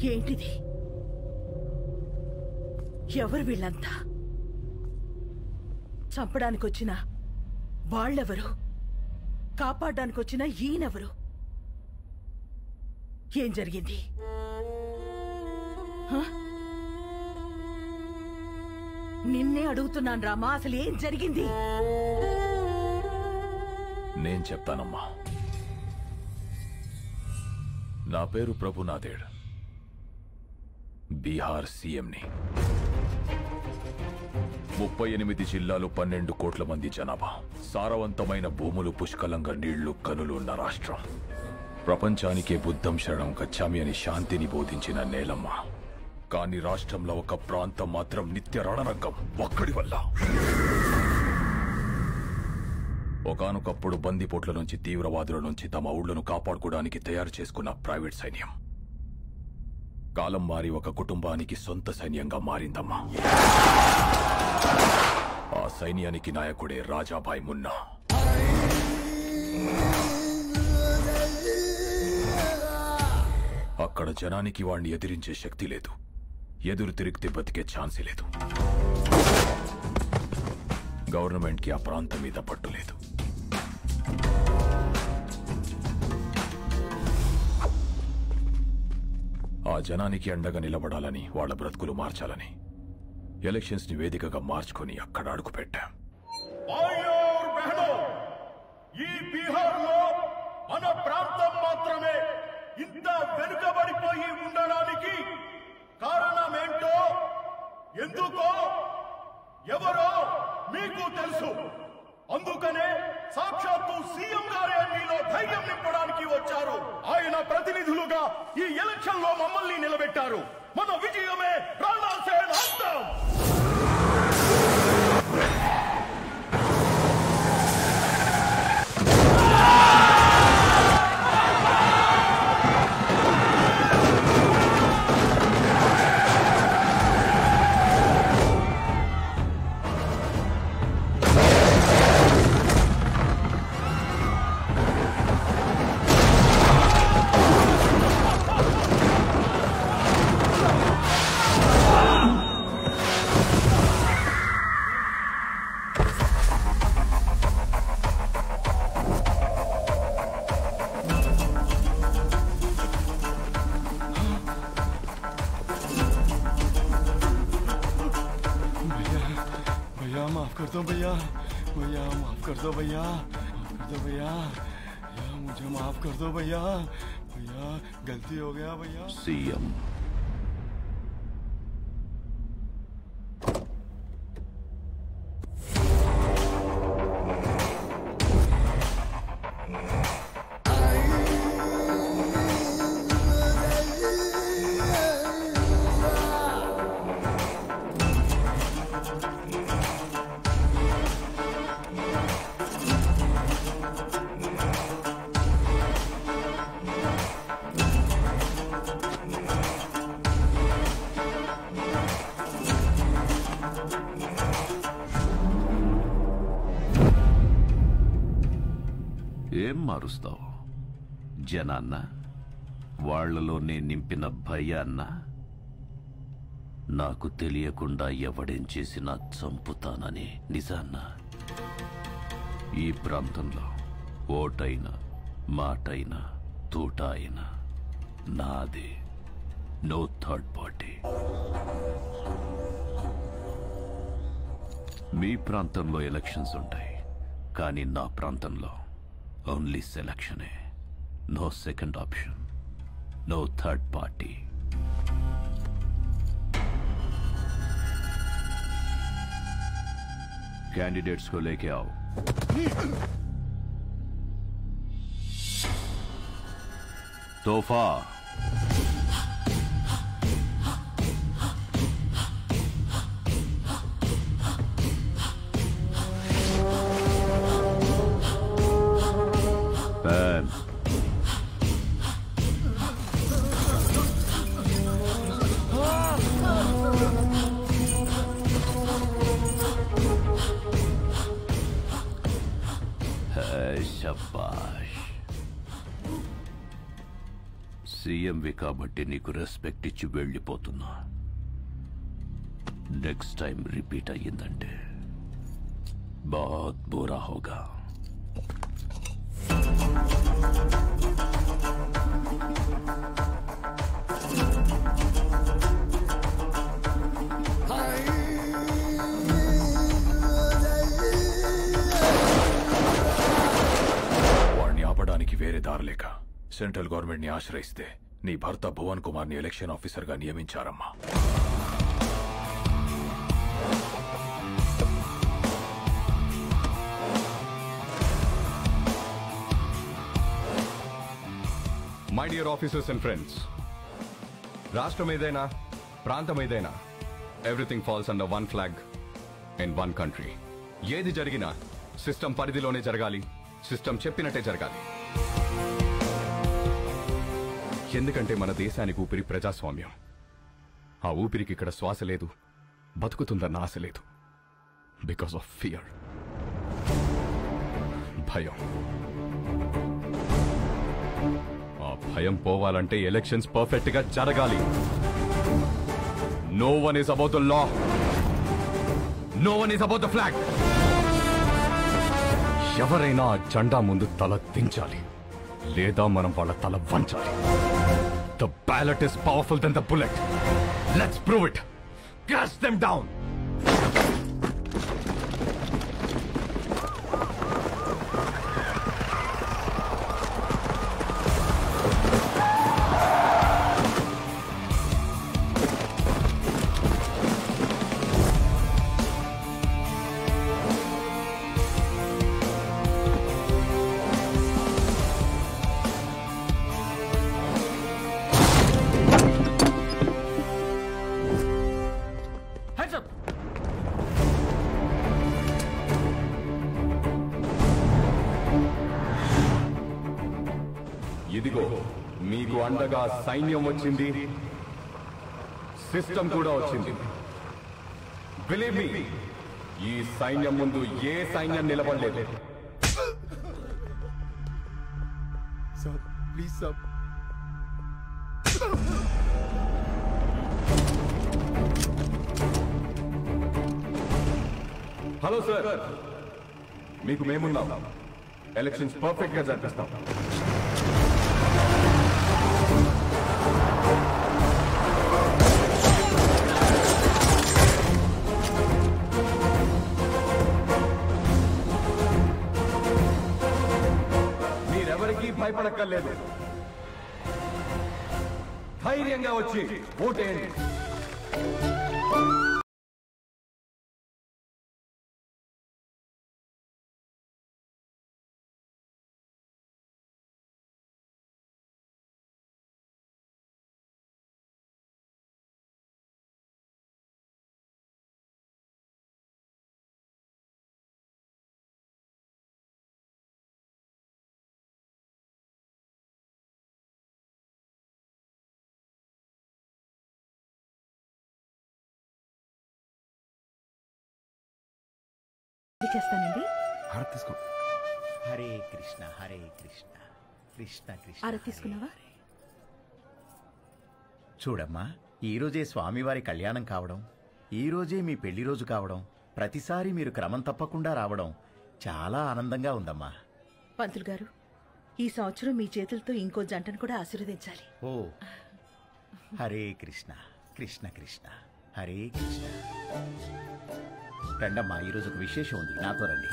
ఏంటిది ఎవరు వీళ్ళంతా చంపడానికి వచ్చిన వాళ్ళెవరు కాపాడడానికి వచ్చిన ఈయనెవరు ఏం జరిగింది హ? నిన్నే అడుగుతున్నాను రామా అసలు ఏం జరిగింది నేను చెప్తానమ్మా నా పేరు ప్రభు నాదేడ్ బీహార్ సీఎంని ముప్పై ఎనిమిది జిల్లాలు పన్నెండు కోట్ల మంది జనాభా సారవంతమైన భూములు పుష్కలంగా నీళ్లు కనులు ఉన్న రాష్ట్రం ప్రపంచానికే బుద్ధం శరణం గచ్చామి అని శాంతిని బోధించిన నేలమ్మ కానీ రాష్ట్రంలో ఒక ప్రాంతం మాత్రం నిత్య రణరంగం ఒక్కడి వల్ల ఒకానొకప్పుడు బందిపోట్ల నుంచి తీవ్రవాదుల నుంచి తమ ఊళ్ళను కాపాడుకోవడానికి తయారు చేసుకున్న ప్రైవేట్ సైన్యం కాలం మారి ఒక కుటుంబానికి సొంత సైన్యంగా మారిందమ్మా ఆ సైన్యానికి నాయకుడే రాజాభాయ్ మున్నా అక్కడ జనానికి వాణ్ణి ఎదిరించే శక్తి లేదు ఎదురు తిరిగితే బతికే ఛాన్సే లేదు గవర్నమెంట్కి ఆ ప్రాంతం మీద పట్టు లేదు ఆ జనానికి అండగా నిలబడాలని వాళ్ళ బ్రతుకులు మార్చాలని ఎలక్షన్స్ ని వేదికగా మార్చుకొని అక్కడ అడుగు పెట్టాం భాయ్యో और बहनों, ఈ బీహార్ లో మన ప్రాంతం మాత్రమే ఇంత వెనుకబడిపోయి ఉండడానికి కారణమేంటో ఎందుకో ఎవరో మీకు తెలుసు అందుకనే సాక్షాత్తు సీఎం గారే మీలో ధైర్యం నింపడానికి వచ్చారు ఆయన ప్రతినిధులుగా ఈ ఎలక్షన్ లో మమ్మల్ని నిలబెట్టారు మన విజయమే రాణాసేన్ హస్తం भैया भैया माफ कर दो भैया भैया माफ कर दो भैया माफ कर दो भैया भैया मुझे माफ कर दो भैया भैया गलती हो गया भैया సీఎం ఏం మారుస్తావు జనాన్న వాళ్లలోనే నింపిన భయాన్న నాకు తెలియకుండా ఎవడేం చేసినా చంపుతానని నిజాన్న ఈ ప్రాంతంలో ఓటైనా మాటైనా తూట అయినా నాదే నో థర్డ్ పార్టీ మీ ప్రాంతంలో ఎలక్షన్స్ ఉంటాయి కానీ నా ప్రాంతంలో ఓన్లీ సెలక్షనే no second option no third party candidates को लेके आओ तोहफा पैन है, शाबाश సీఎంవి కాబట్టి నీకు రెస్పెక్ట్ ఇచ్చి వెళ్ళిపోతున్నా నెక్స్ట్ టైం రిపీట్ అయ్యిందంటే బాత్ బురా హోగా వాణ్ణి ఆపడానికి వేరే దారిలేక సెంట్రల్ గవర్నమెంట్ ని ఆశ్రయిస్తే నీ భర్త భువన్ కుమార్ ని ఎలక్షన్ ఆఫీసర్ గా నియమించారమ్మా my dear officers and friends రాష్ట్రం ఏదైనా ప్రాంతం ఏదైనా everything falls under one flag in one country ఏది జరిగినా సిస్టమ్ పరిధిలోనే జరగాలి సిస్టమ్ చెప్పినట్టే జరగాలి ఎందుకంటే మన దేశానికి ఊపిరి ప్రజాస్వామ్యం ఆ ఊపిరికి ఇక్కడ శ్వాస లేదు బతుకుతుందన్న ఆశ లేదు బికాస్ ఆఫ్ ఫియర్ భయం ఆ భయం పోవాలంటే ఎలక్షన్స్ పర్ఫెక్ట్ గా జరగాలి no one is about the law no one is about the flag ఎవరైనా ఆ జెండా ముందు తల దించాలి లేదా మనం వాళ్ళ తల వంచాలి the ballot is powerful then the bullet let's prove it crash them down Heads up! ఇదిగో మీకు అండగా సైన్యం వచ్చింది సిస్టమ్ కూడా వచ్చింది బిలీవ్ మీ ఈ సైన్యం ముందు ఏ సైన్యం నిలబడలేదు sir please sir hello sir మీకు మేమున్నాం ఎలక్షన్స్ పర్ఫెక్ట్ గా జరిపిస్తాం మీరెవరికీ భయపడక్కర్లేదు ధైర్యంగా వచ్చి ఓటేయండి చేస్తానండి హారతి తీసుకో హరే కృష్ణ హరే కృష్ణ కృష్ణ కృష్ణ ఆరా హరే తీసుకున్నావా హరే. చూడమ్మా ఈ రోజే స్వామివారి కళ్యాణం కావడం ఈ రోజే మీ పెళ్లి రోజు కావడం ప్రతిసారి మీరు క్రమం తప్పకుండా రావడం చాలా ఆనందంగా ఉందమ్మా పంతులు గారు ఈ సంవత్సరం మీ చేతులతో ఇంకో జంటను కూడా ఆశీర్వదించాలి ఓ హరే కృష్ణ కృష్ణ కృష్ణ హరే కృష్ణ రండమ్మా ఈరోజు ఒక విశేషం ఉంది నాతో రండి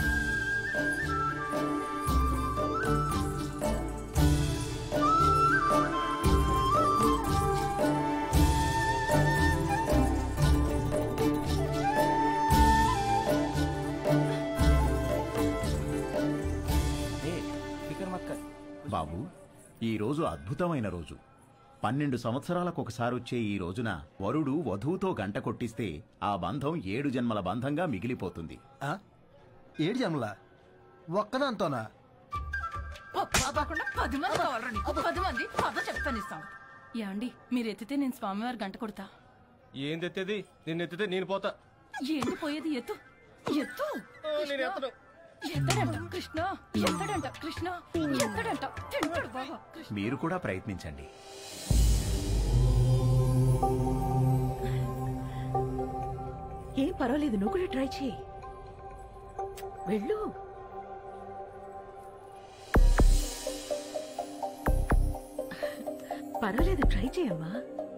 బాబు ఈ రోజు అద్భుతమైన రోజు పన్నెండు సంవత్సరాలకు ఒకసారి వచ్చే ఈ రోజున వరుడు వధువుతో గంట కొట్టిస్తే ఆ బంధం ఏడు జన్మల బంధంగా మిగిలిపోతుంది ఆ? ఏడు జన్మల ఒక్కదాంతోనా కాకుండా పది మంది కావాలరా నీకు పది మంది పద చెప్తాను ఇస్తాం ఏమండి మీరు ఎత్తితే నేను స్వామివారి గంట కొడతా ఏం తెత్తేది నిన్ను ఎత్తితే నేను పోతా ఏంటి పోయేది ఎత్తు ఎత్తు నేను ఎత్తను ఎత్తడంట కృష్ణ ఎత్తడంట కృష్ణ ఎత్తడంట తింటాడు బాగా కృష్ణ మీరు కూడా ప్రయత్నించండి ఏం పర్వాలేదు నువ్వు కూడా ట్రై చేయి వెళ్ళు పర్వాలేదు ట్రై చేయమ్మా